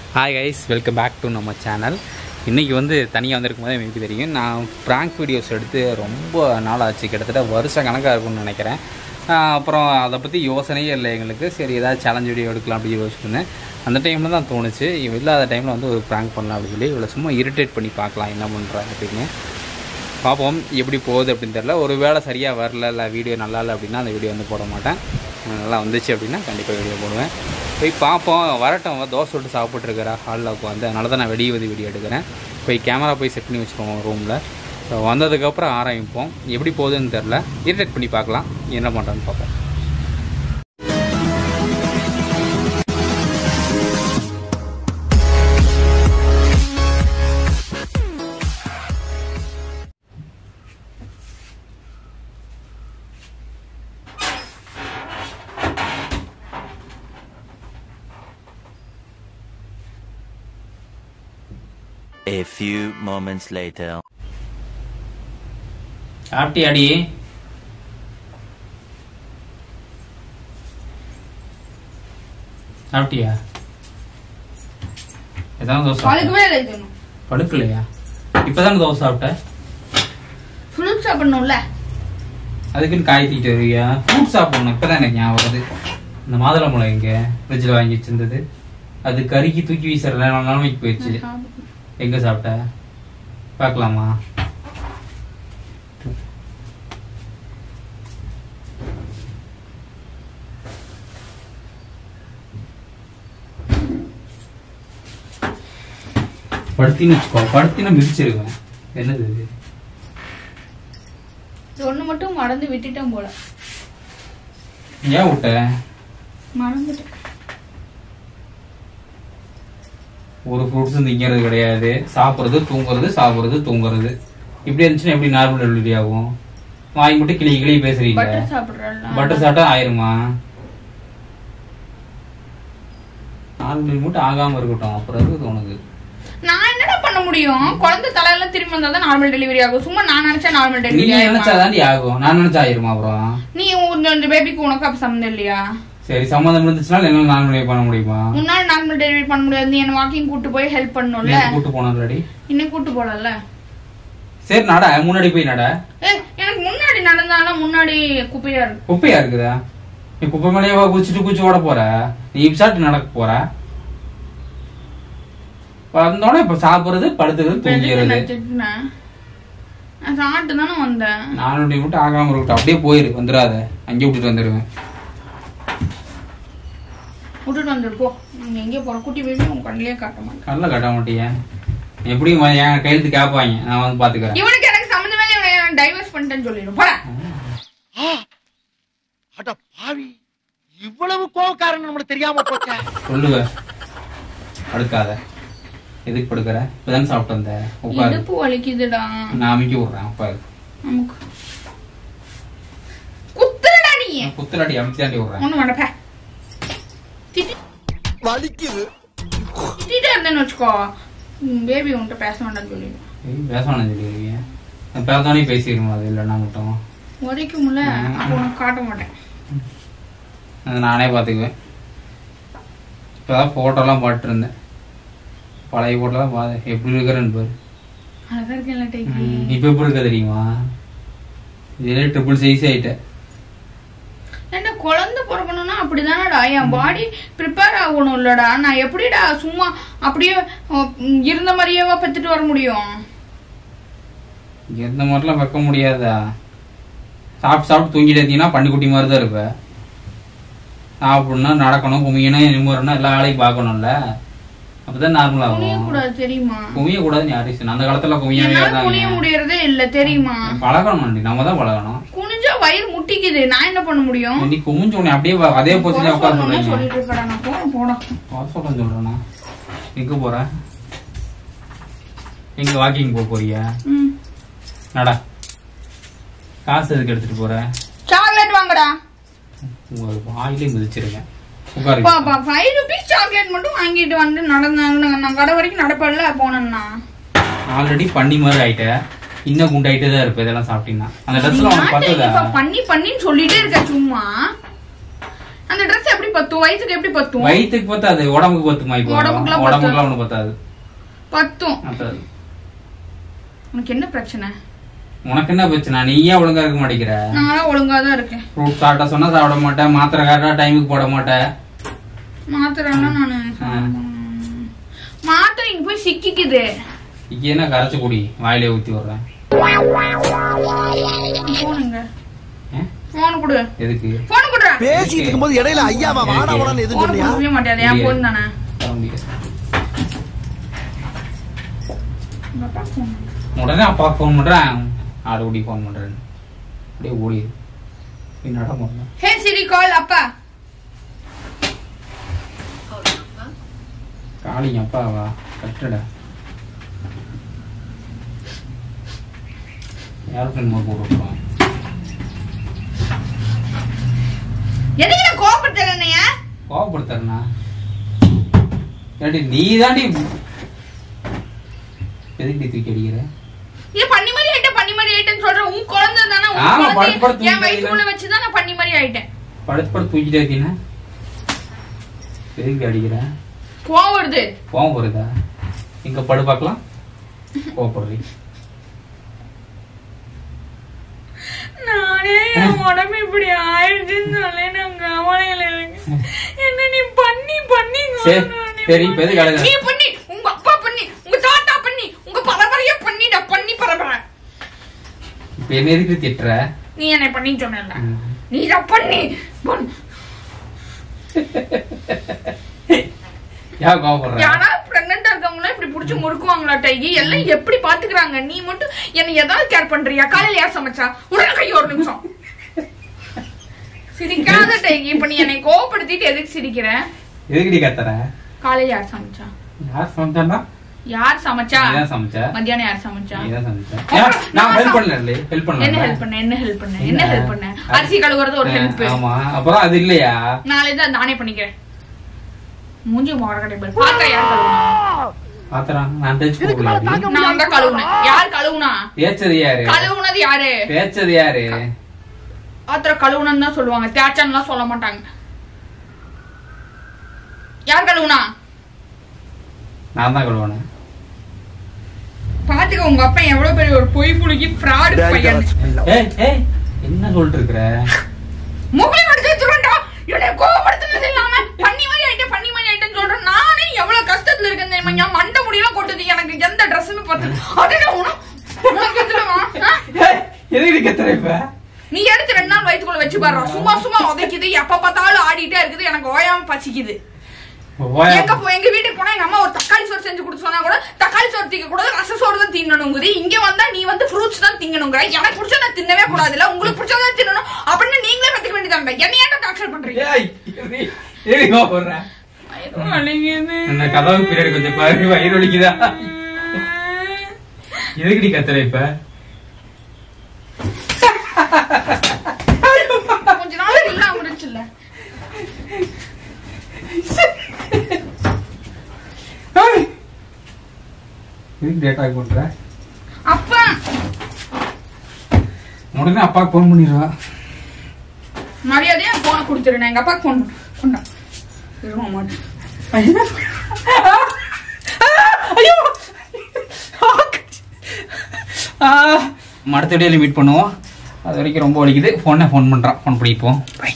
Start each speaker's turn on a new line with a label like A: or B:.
A: Hi guys welcome back to நம்ம channel இன்றைக்கி வந்து தனியாக வந்திருக்கும் போது எனக்கு தெரியும் நான் ப்ராங்க் வீடியோஸ் எடுத்து ரொம்ப நாள் ஆச்சு கிட்டத்தட்ட வருஷ கணக்காக இருக்கும்னு நினைக்கிறேன் ஆஹ் அப்புறம் அதை பற்றி யோசனையே இல்லை எங்களுக்கு சரி ஏதாவது சேலஞ்ச் வீடியோ எடுக்கலாம் அப்படி யோசிச்சுருந்தேன் அந்த டைமில் தான் தோணுச்சு இவன் இல்லாத டைமில் வந்து ஒரு ப்ராங்க் பண்ணலாம் அப்படின்னு சொல்லி இவ்வளோ சும்மா இரிட்டேட் பண்ணி பார்க்கலாம் என்ன பண்ணுறாங்க அப்படின்னு பார்ப்போம் எப்படி போகுது அப்படின்னு தெரில ஒரு வேளை சரியாக வரல இல்லை வீடியோ நல்லா இல்லை அப்படின்னா அந்த வீடியோ வந்து போட மாட்டேன் நல்லா வந்துச்சு அப்படின்னா கண்டிப்பாக வீடியோ போடுவேன் போய் பார்ப்போம் வரட்டும் அவன் தோசை விட்டு சாப்பிட்ருக்கிறா ஹாலில் உட்காந்து அதனால தான் நான் வெளியே வந்து வீடியோ எடுக்கிறேன் போய் கேமரா போய் செட் பண்ணி வச்சுருவோம் ரூமில் வந்ததுக்கப்புறம் ஆரம்பிப்போம் எப்படி போகுதுன்னு தெரில இரிட்டேட் பண்ணி பார்க்கலாம் என்ன பண்ணுறான்னு பார்ப்போம்
B: A few moments later.
A: சாப்பிட்டியாடி சாப்பிட்டியா எதாவது தோசை சாப்பிட்ட?
C: பழுக்கவே இல்லை இது இன்னும்.
A: படுக்கலையா இப்போதானே தோசை சாப்பிட்ட
C: ஃப்ரூட் சாப்பிடணும்ல
A: அதுக்குன்னு காய் தீட்டு வருவியா ஃப்ரூட் சாப்பிடணும் இப்போதான் எனக்கு ஞாபகம் வருது இந்த மாதுளம்பழம் எங்க ஃப்ரிட்ஜில் வாங்கி வச்சிருந்தது அது கருக்கி தூக்கி வீசுற நிலைமைக்கு போயிடுச்சு எங்க சாப்பிட்ட பார்க்கலாமா படுத்தின்னு வச்சுக்கோ படுத்தினா மிதிச்சிருவேன் என்னது இது
C: இது ஒண்ணு மட்டும் மறந்து விட்டுட்டேன் போல
A: ஏன் விட்ட
C: மறந்துட்டேன்
A: ஒரு ஃப்ரூட்ஸும் திங்கிறது கிடையாது சாப்பிட்றது தூங்குறது சாப்பிட்றது தூங்குறது இப்படி இருந்துச்சுன்னா எப்படி நார்மல் டெலிவரி ஆகும் வாங்கி மட்டும் கிளி கிளி பேசுறீங்க
C: பட்டர் சாப்பிடுறல
A: பட்டர் சாப்பிட்டா ஆயிருமா நார்மல் மட்டும் ஆகாம இருக்கட்டும் அப்புறம் இருக்குது உனக்கு
C: நான் என்னடா பண்ண முடியும் குழந்தை தலையில திரும்பி வந்தா தான் நார்மல் டெலிவரி ஆகும் சும்மா நான் நினைச்சா நார்மல்
A: நீ
C: டெலிவரி ஆகும்
A: நினைச்சாதாண்டி ஆகும் நான் நினைச்சா ஆயிருமா அப்புறம்
C: நீ உன் இந்த பேபிக்கு உனக்கு அப்ப சம்மந்தம் இல்லையா
A: சரி சம்மந்தம் இருந்துச்சுன்னா என்னால நார்மல் பண்ண முடியுமா
C: முன்னாடி நார்மல் டெலிவரி பண்ண முடியாது நீ என்ன வாக்கிங் கூட்டு போய் ஹெல்ப் பண்ணணும்ல
A: நேத்து கூட்டு போனதுலடி
C: இன்னும் கூட்டு போலல்ல
A: சரி நட முன்னாடி போய் நட
C: ஏ எனக்கு முன்னாடி நடந்தாலும் முன்னாடி குப்பையா இருக்கு
A: குப்பையா இருக்குதா நீ குப்பை மேலேயே குச்சிட்டு குச்சி ஓட போற நீ சாப்பிட்டு நடக்க போற வந்தோடனே இப்ப சாப்பிடுறது படுத்துறது
C: இப்ப எதுக்கு
A: தூங்கிறது
C: நான் திட்டுனேன்? நான் சாப்பிட்டு தானே வந்தேன்
A: நானுடைய மட்டும் ஆகாம இருக்கட்டும் அப்படியே போயிரு வந்துடாத அங்கே விட்டுட்டு வந்துடுவேன்
C: விட்டுட்டு வந்துருப்போ நீங்க எங்கே போற குட்டி பேபி உன் கண்ணிலே காட்ட மாட்டேன்
A: கல்ல கட்ட மாட்டியா எப்படியும் வ- என் கையெழுத்து கேட்பாங்க நான் வந்து பாத்துக்கிறேன்
C: இவனுக்கு எனக்கு சம்மந்தமே இல்லை, இவனை டைவர்ஸ் பண்ணிட்டேன்னு சொல்லிடும் போட
D: அட பாவி இவ்வளவு கோவக்காரன் நம்மளுக்கு தெரியாம போச்சே
A: சொல்லுவேன் படுக்காத எதுக்கு படுக்கிற இப்பதானே சாப்பிட்டு வந்த உட்காரு
C: இடுப்பு வலிக்குதுடா
A: நான் அமைக்க விடுறேன் உட்காரு
C: நமக்கு குத்துறடா நீ
A: நான் குத்துலாடி அமைச்சு தாண்டி விடுறேன்
C: ஒண்ணு வேண்டப்ப
D: வலிக்குது
C: திட்டிட்டே இருந்தேன்னு வச்சுக்கோ பேபி உன்கிட்ட பேச வேண்டாம்னு சொல்லிடும்
A: ஏய், பேச வேணாம் சொல்லிடுவீங்க நான் பேசானே பேசிடுமா அது இல்லைன்னா மட்டும்
C: உதைக்கும்ல அப்போ உனக்கு காட்ட மாட்டேன்
A: அதை நானே பார்த்துக்குவேன் இப்போதான் ஃபோட்டோலாம் பாட்டுருந்தேன் பழைய ஃபோட்டோலாம் பார்த்து எப்படி இருக்கிறேன்னு பாரு
C: அழகா இருக்கேன்ல டைக்கு
A: ம், இப்ப எப்படி இருக்க தெரியுமா இதே ட்ரிபிள் சைஸ் ஆயிட்டேன்
C: என்ன குழந்தை பிறக்கணும்னா அப்படிதானடா என் பாடி ப்ரிப்பேர் ஆகணும் இல்லடா நான் எப்படிடா சும்மா அப்படியே அஹ், ம், இருந்த மாதிரியே பெத்துட்டு வர முடியும்
A: எந்த மாதிரிலாம் வைக்க முடியாதா சாப்பிட்டு சாப்பிட்டு தூங்கிட்டு இருந்தீங்கன்னா பன்னிக்குட்டி மாதிரி தான் இருப்ப சாப்பிடணும் நடக்கணும் குமியணும் நிமிரணும் எல்லா வேலையும் பார்க்கணும்ல அப்பதான் நார்மல்
C: குனிய
A: ஆகும்
C: கூடாது தெரியுமா
A: குமிய கூடாதுன்னு யாரும் சொன்னா? அந்த காலத்துல குமியாவே
C: என்னால குனிய
A: இருந்தாங்க
C: முடியறதே இல்ல தெரியுமா
A: பழகணும் நம்ம தான் பழகணும்
C: குனிஞ்சா வயிறு முட்டிக்குது நான் என்ன பண்ண முடியும்
A: நீ குமிஞ்ச உடனே அப்படியே வா- அதே பொசிஷன் உட்காந்து
C: சொல்லணும்னு
A: சொல்றீங்க
C: சொல்லிட்டு இருக்கடா நான் போறேன் போடா
A: சொல்றேன் சொல்றேண்ணா எங்க போற எங்க வாக்கிங் போக போறியா
C: ம்
A: நடா காசு எதுக்கு எடுத்துட்டு போற
C: சாக்லேட் வாங்கடா
A: உங்க வாயிலே மிதிச்சிருக்கேன் உட்காரு
C: பாப்பா ஃபைவ் ருபீஸ் சாக்லேட் மட்டும் வாங்கிட்டு வந்து நடந்தாங்க நான் கடை வரைக்கும் நடப்படல போனேன்னா
A: ஆல்ரெடி பண்ணி மாதிரி ஆயிட்ட இன்னும் குண்டாயிட்டே தான் இருப்ப இதெல்லாம் சாப்பிட்டீங்கன்னா அந்த ட்ரெஸ்ல உனக்கு
C: நான்
A: பார்த்ததா
C: இப்ப பண்ணி பண்ணின்னு சொல்லிட்டே இருக்க சும்மா அந்த ட்ரெஸ் எப்படி பத்தும் வயிற்றுக்கு எப்படி பத்தும்
A: வயிற்றுக்கு பத்தாது உடம்புக்கு பத்துமா இப்போ
C: உடம்புக்குலாம்
A: உடம்புக்குலாம் ஒண்ணு பத்தாது
C: பத்தும்
A: பத்தாது
C: உனக்கு என்ன பிரச்சனை
A: உனக்கு என்ன பிரச்சனை நீ ஏன் ஒழுங்கா இருக்க மாட்டேங்கிற
C: நானும் ஒழுங்கா தான் இருக்கேன்
A: ஃப்ரூட் சாப்பிட்டா சொன்னா சாப்பிட மாட்டேன் மாத்திரை கரெக்டா டைமுக்கு போட மாட்டேன்
C: மாத்திரைன்னா நானு மாத்திரை இங்க போய் சிக்கிக்குது
A: இங்க என்ன கரைச்சு குடி வாயிலே ஊத்தி விடுறேன்
C: போனுங்க
A: ஏ?
C: போன் கொடு
A: எதுக்கு
C: போன் கொடுறா
D: பேசிட்டு இருக்கும்போது இடையில ஐயாவா வாடா வாடான்னு எதுவும்
C: போன்
D: சொன்னியா
C: கொடுக்கவே மாட்டேன் என் போன் தானே
A: தர முடியாது.
C: உங்க அப்பா phone.
A: உடனே அப்பா ஃபோன் பண்றேன் ஆடு ஓடி ஃபோன் பண்றேன் அப்படியே ஓடி பின்னாட போறேன்
C: ஹே சிரி கால் அப்பா
A: காளிங்க அப்பாவா கட்டுடா யாருக்கு நம்ம போடுறோம்
C: எதுக்கு நான் கோபப்படுத்துறேன் என்னைய
A: கோவப்படுத்தறனா ஏடி நீ தாண்டி எதுக்கு நீ தூக்கி அடிக்கிற
C: நீ பண்ணி மாதிரி ஆயிட்டேன் பண்ணி மாதிரி ஆயிட்டேன்னு சொல்றேன் உன் குழந்தை தானே உன்
A: ஆமா,
C: குழந்தைய
A: படுத்து படுத்து
C: என்
A: தூக்கிட்டே
C: வயிற்றுக்குள்ள வச்சுதான் நான் பண்ணி மாதிரி ஆயிட்டேன்
A: படுத்து படுத்து தூக்கிட்டே இருக்கீங்க எதுக்கு அடிக்கிற
C: கோவம் வருது
A: கோவம் வருதா இங்க படு பார்க்கலாம் கோவப்படுறீ
C: நானே என் உடம்பு இப்படி ஆயிடுச்சுன்னு சொல்லி நான் கவலையில இருக்கேன் என்ன நீ பண்ணி பண்ணி
A: சரி,
C: கொல்லணும். நீ
A: சரி, இப்ப எதுக்கு அழுகுற?
C: நீ பண்ணி உங்க அப்பா பண்ணி உங்க தாத்தா பண்ணி உங்க பரம்பரைய பண்ணிட பண்ணி பரம்பரை
A: இப்ப என்ன எதுக்கு திட்டுற
C: நீ என்னை பண்ணி சொன்ன
A: ம்.
C: நீ தான் பண்ணி பண்ணு.
A: ஏன் கோவப்படுற
C: யாரா பிரெக்னெண்டா இருக்கவங்களும் இப்படி புடிச்சு முறுக்குவாங்களா டைகி எல்லாம் எப்படி பாத்துக்கிறாங்க நீ மட்டும் என்ன ஏதாவது கேர் பண்றியா காலையில யார் சமைச்சா உடனே கை ஒரு நிமிஷம் சிரிக்காத டைகி இப்ப நீ என்னை கோவப்படுத்திட்டு எதுக்கு சிரிக்கிற
A: எதுக்கு நீ கத்துற
C: காலையில யார் சமைச்சா
A: யார் சமைச்சாண்டா
C: யார் சமைச்சா
A: நீ தான் சமைச்ச
C: மத்தியானம் யார் சமைச்சா
A: நீ தான் சமைச்ச ஏன், நான் ஹெல்ப் பண்ணல ஹெல்ப்
C: என்ன
A: பண்ணல
C: ஹெல்ப் பண்ண என்ன ஹெல்ப் பண்ண என்ன ஹெல்ப் பண்ண அரிசி கழுவுறது ஒரு ஹெல்ப்
A: ஆமா அப்புறம் அது இல்லையா
C: நாளைக்கு தான் நானே பண்ணிக்கிறேன் மூஞ்சி மோர கடை பாத்திரம் யார் கழுவுனா
A: பாத்திரம் நான் தேய்ச்சு கொடுக்கல
C: நான் தான் கழுவுனேன் யார் கழுவுனா
A: தேய்ச்சது யாரு
C: கழுவுனது யாரு
A: தேய்ச்சது யாரு
C: பாத்திரம் கழுவுனன்னு தான் சொல்லுவாங்க தேய்ச்சான்லாம் சொல்ல மாட்டாங்க யார் கழுவுனா
A: நான் தான் கழுவானேன்
C: பாத்துக்க உங்க அப்பா எவ்வளவு பெரிய ஒரு பொய் புழுகி ஃப்ராடு பையன்
A: ஏய் ஏய் என்ன சொல்லிட்டு இருக்கிற
C: முகலை வடிச்சு வச்சிருக்கா என்னை கோவப்படுத்துனது இல்லாம பண்ணி மாதிரி ஆயிட்டேன் பண்ணி மாதிரி ஆயிட்டேன்னு சொல்றேன் நானே எவ்வளவு கஷ்டத்துல இருக்கேன் தெரியுமா என் மண்டை முடியெல்லாம் கொட்டுது எனக்கு எந்த ட்ரெஸ்ஸுமே பார்த்து அதுல உனக்கு உனக்கு எதுலமா? ஆ?
A: ஏய், எதுக்கு நீ கத்துற இப்ப
C: நீ எடுத்து ரெண்டு நாள் வயிற்றுக்குள்ள வச்சு பாரு சும்மா சும்மா உதைக்குது எப்ப பார்த்தாலும் ஆடிட்டே இருக்குது எனக்கு ஓயாம பசிக்குது
A: ஓயா.
C: எங்க போ எங்க வீட்டுக்கு போனா எங்க அம்மா ஒரு தக்காளி சோறு செஞ்சு கொடுத்து சொன்னா கூட தக்காளி சோறு திங்க கூடாது ரச சோறு தான் தின்னணுங்குது இங்க வந்தா நீ வந்து ஃப்ரூட்ஸ் தான் திங்கணுங்கிற எனக்கு பிடிச்ச நான் தின்னவே கூடாதுல்ல உங்களுக்கு பிடிச்சதா தின்னணும் அப்படின்னு நீங்களே கத்துக்க வேண்டியதாங்க என்ன ஏன்டா டாக்டர் பண்றீங்க
A: ஏய், எதுக்கு- எதுக்கு கோவப்படுற? என்ன கதவு பின்னாடி கொஞ்சம் பாரு வயிறு வலிக்குதா எதுக்கு நீ கத்துற இப்ப
C: கொஞ்ச நாள் இல்லாம இருந்துச்சுல்ல
A: ஏய், எதுக்கு டேட்டா பண்ற
C: அப்பா
A: உடனே அப்பாவுக்கு போன் பண்ணிடுவா
C: மரியாதையா போன கொடுத்துரு நான் எங்க அப்பாக்கு போன் கொண்டா இருமா மாட்டேன்
A: மடத்த வீடியோல மீட் பண்ணுவோம் அது வரைக்கும் ரொம்ப வலிக்குது ஃபோனை ஃபோன் பண்றான் ஃபோன் பண்ணிப்போம்